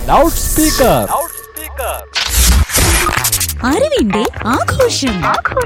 loud speaker അറിവിന്റെ ആഘോഷം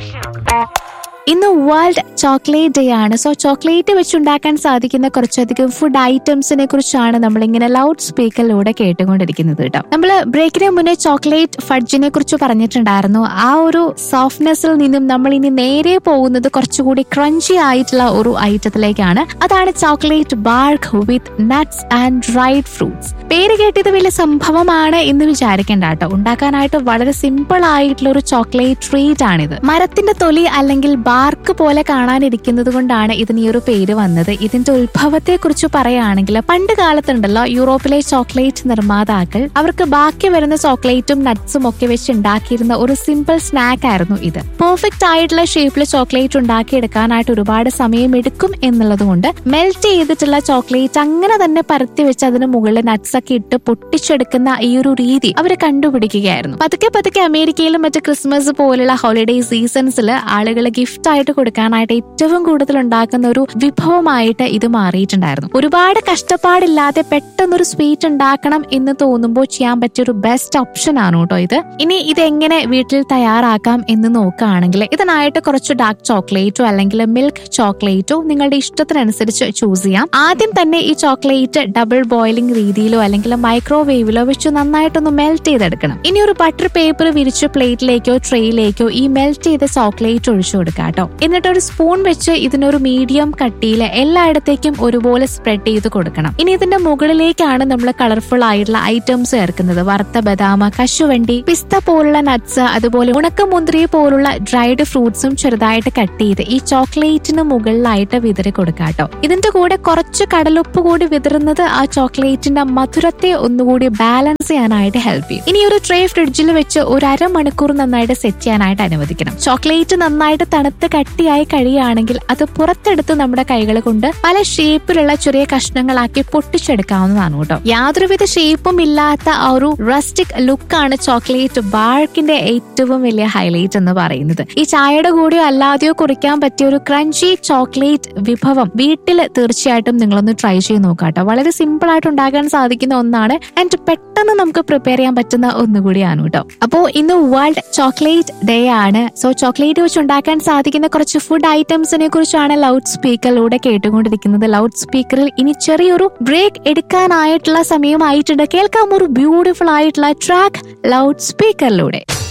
ഇന്ന് വേൾഡ് ചോക്ലേറ്റ് ഡേ ആണ് സോ ചോക്ലേറ്റ് വെച്ചുണ്ടാക്കാൻ സാധിക്കുന്ന കുറച്ചധികം ഫുഡ് ഐറ്റംസിനെ കുറിച്ചാണ് നമ്മൾ ഇങ്ങനെ ലൗഡ് സ്പീക്കറിലൂടെ കേട്ടുകൊണ്ടിരിക്കുന്നത് കേട്ടോ നമ്മൾ ബ്രേക്കിന് മുന്നേ ചോക്ലേറ്റ് ഫഡ്ജിനെ കുറിച്ച് പറഞ്ഞിട്ടുണ്ടായിരുന്നു ആ ഒരു സോഫ്റ്റ്നെസ്സിൽ നിന്നും നമ്മൾ ഇനി നേരെ പോകുന്നത് കുറച്ചുകൂടി ക്രഞ്ചി ആയിട്ടുള്ള ഒരു ഐറ്റത്തിലേക്കാണ് അതാണ് chocolate bark with nuts and dried fruits പേര് കേട്ടത് വലിയ സംഭവമാണ് എന്ന് വിചാരിക്കേണ്ട കേട്ടോ ഉണ്ടാക്കാനായിട്ട് വളരെ സിമ്പിൾ ആയിട്ടുള്ള ഒരു ചോക്ലേറ്റ് ട്രീറ്റ് ആണിത് മരത്തിന്റെ തൊലി അല്ലെങ്കിൽ ബാർക്ക് പോലെ കാണാനിരിക്കുന്നത് കൊണ്ടാണ് ഇതിന് ഈ ഒരു പേര് വന്നത് ഇതിന്റെ ഉത്ഭവത്തെ കുറിച്ച് പറയുകയാണെങ്കിൽ പണ്ട് കാലത്തുണ്ടല്ലോ യൂറോപ്പിലെ ചോക്ലേറ്റ് നിർമ്മാതാക്കൾ അവർക്ക് ബാക്കി വരുന്ന ചോക്ലേറ്റും നട്ട്സും ഒക്കെ വെച്ച് ഉണ്ടാക്കിയിരുന്ന ഒരു സിമ്പിൾ സ്നാക്ക് ആയിരുന്നു ഇത് പെർഫെക്റ്റ് ആയിട്ടുള്ള ഷേപ്പിൽ ചോക്ലേറ്റ് ഉണ്ടാക്കിയെടുക്കാനായിട്ട് ഒരുപാട് സമയം എടുക്കും എന്നുള്ളത് കൊണ്ട് മെൽറ്റ് ചെയ്തിട്ടുള്ള ചോക്ലേറ്റ് അങ്ങനെ തന്നെ പരത്തി വെച്ച് അതിന് മുകളിൽ നട്ട്സ് ഒക്കെ ഇട്ട് പൊട്ടിച്ചെടുക്കുന്ന ഈ ഒരു രീതി അവർ കണ്ടുപിടിക്കുകയായിരുന്നു പതുക്കെ പതുക്കെ അമേരിക്കയിലും മറ്റ് ക്രിസ്മസ് പോലുള്ള ഹോളിഡേ സീസൺസിൽ ആളുകൾ ഗിഫ്റ്റ് ആയിട്ട് കൊടുക്കാനായിട്ട് ഏറ്റവും കൂടുതൽ ഉണ്ടാക്കുന്ന ഒരു വിഭവമായിട്ട് ഇത് മാറിയിട്ടുണ്ടായിരുന്നു ഒരുപാട് കഷ്ടപ്പാടില്ലാതെ പെട്ടെന്നൊരു സ്വീറ്റ് ഉണ്ടാക്കണം എന്ന് തോന്നുമ്പോൾ ചെയ്യാൻ പറ്റിയ ഒരു ബെസ്റ്റ് ഓപ്ഷൻ ആണ് കേട്ടോ ഇത് ഇനി ഇത് എങ്ങനെ വീട്ടിൽ തയ്യാറാക്കാം എന്ന് നോക്കുകയാണെങ്കിൽ ഇതിനായിട്ട് കുറച്ച് ഡാർക്ക് ചോക്ലേറ്റോ അല്ലെങ്കിൽ മിൽക്ക് ചോക്ലേറ്റോ നിങ്ങളുടെ ഇഷ്ടത്തിനനുസരിച്ച് ചൂസ് ചെയ്യാം ആദ്യം തന്നെ ഈ ചോക്ലേറ്റ് ഡബിൾ ബോയിലിംഗ് രീതിയിലോ അല്ലെങ്കിൽ മൈക്രോവേവിലോ വെച്ച് നന്നായിട്ടൊന്ന് മെൽറ്റ് ചെയ്തെടുക്കണം ഇനി ഒരു ബട്ടർ പേപ്പർ വിരിച്ച് പ്ലേറ്റിലേക്കോ ട്രേയിലേക്കോ ഈ മെൽറ്റ് ചെയ്ത ചോക്ലേറ്റ് ഒഴിച്ചു കൊടുക്കാം കേട്ടോ എന്നിട്ട് ഒരു സ്പൂൺ വെച്ച് ഇതിനൊരു മീഡിയം കട്ടിയിൽ എല്ലായിടത്തേക്കും ഒരുപോലെ സ്പ്രെഡ് ചെയ്ത് കൊടുക്കണം ഇനി ഇതിന്റെ മുകളിലേക്കാണ് നമ്മൾ കളർഫുൾ ആയിട്ടുള്ള ഐറ്റംസ് ചേർക്കുന്നത് വറുത്ത ബദാമ കശുവണ്ടി പിസ്ത പോലുള്ള നട്ട്സ് അതുപോലെ ഉണക്കമുന്തിരി പോലുള്ള ഡ്രൈഡ് ഫ്രൂട്ട്സും ചെറുതായിട്ട് കട്ട് ചെയ്ത് ഈ ചോക്ലേറ്റിന് മുകളിലായിട്ട് വിതറി കൊടുക്കാം കേട്ടോ ഇതിന്റെ കൂടെ കുറച്ച് കടലുപ്പ് കൂടി വിതറുന്നത് ആ ചോക്ലേറ്റിന്റെ മധുരത്തെ ഒന്നുകൂടി ബാലൻസ് ചെയ്യാനായിട്ട് ഹെൽപ്പ് ചെയ്യും ഇനി ഒരു ട്രേ ഫ്രിഡ്ജിൽ വെച്ച് ഒരു അരമണിക്കൂർ നന്നായിട്ട് സെറ്റ് ചെയ്യാനായിട്ട് അനുവദിക്കണം ചോക്ലേറ്റ് നന്നായിട്ട് തണുത്ത് കട്ടിയായി കഴിയുകയാണെങ്കിൽ അത് പുറത്തെടുത്ത് നമ്മുടെ കൈകൾ കൊണ്ട് പല ഷേപ്പിലുള്ള ചെറിയ കഷ്ണങ്ങളാക്കി പൊട്ടിച്ചെടുക്കാവുന്നതാണ് കേട്ടോ യാതൊരുവിധ ഷേപ്പും ഇല്ലാത്ത ആ ഒരു റസ്റ്റിക് ലുക്കാണ് ചോക്ലേറ്റ് ബാർക്കിന്റെ ഏറ്റവും വലിയ ഹൈലൈറ്റ് എന്ന് പറയുന്നത് ഈ ചായയുടെ കൂടെയോ അല്ലാതെയോ കുറിക്കാൻ പറ്റിയ ഒരു ക്രഞ്ചി ചോക്ലേറ്റ് വിഭവം വീട്ടിൽ തീർച്ചയായിട്ടും നിങ്ങളൊന്ന് ട്രൈ ചെയ്ത് നോക്കാട്ടോ വളരെ സിമ്പിൾ ആയിട്ട് ഉണ്ടാക്കാൻ സാധിക്കുന്ന ഒന്നാണ് ആൻഡ് പെട്ടെന്ന് നമുക്ക് പ്രിപ്പയർ ചെയ്യാൻ പറ്റുന്ന ഒന്നുകൂടിയാണ് കേട്ടോ അപ്പോ ഇന്ന് വേൾഡ് ചോക്ലേറ്റ് ഡേ ആണ് സോ ചോക്ലേറ്റ് വെച്ച് ഉണ്ടാക്കാൻ സാധിക്കുന്ന കുറച്ച് ഫുഡ് ഐറ്റംസിനെ കുറിച്ചാണ് ലൗഡ് സ്പീക്കറിലൂടെ കേട്ടുകൊണ്ടിരിക്കുന്നത് ലൗഡ് സ്പീക്കറിൽ ഇനി ചെറിയൊരു ബ്രേക്ക് എടുക്കാനായിട്ടുള്ള സമയമായിട്ടുണ്ട് കേൾക്കാം ഒരു ബ്യൂട്ടിഫുൾ ആയിട്ടുള്ള ട്രാക്ക് ലൗഡ് സ്പീക്കറിലൂടെ